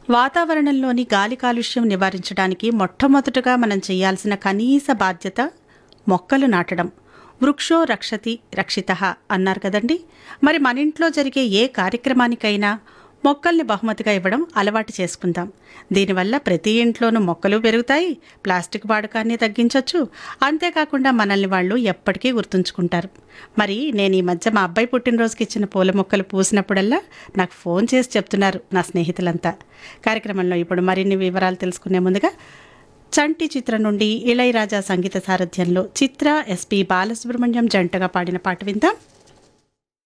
వాతావరణంలోని గాలి కాలుష్యం నివారించడానికి మొట్టమొదటగా మనం చేయాల్సిన కనీస బాధ్యత మొక్కలు నాటడం వృక్షో రక్షతి రక్షిత అన్నారు కదండి మరి మన ఇంట్లో జరిగే ఏ కార్యక్రమానికైనా మొక్కల్ని బహుమతిగా ఇవ్వడం అలవాటు చేసుకుందాం దీనివల్ల ప్రతి ఇంట్లోనూ మొక్కలు పెరుగుతాయి ప్లాస్టిక్ వాడకాన్ని తగ్గించవచ్చు అంతేకాకుండా మనల్ని వాళ్ళు ఎప్పటికీ గుర్తుంచుకుంటారు మరి నేను ఈ మధ్య మా అబ్బాయి పుట్టినరోజుకి ఇచ్చిన పూల మొక్కలు పూసినప్పుడల్లా నాకు ఫోన్ చేసి చెప్తున్నారు నా స్నేహితులంతా కార్యక్రమంలో ఇప్పుడు మరిన్ని వివరాలు తెలుసుకునే ముందుగా చంటి చిత్రం నుండి ఇళయరాజా సంగీత సారథ్యంలో చిత్ర ఎస్పి బాలసుబ్రహ్మణ్యం జంటగా పాడిన పాట విందాం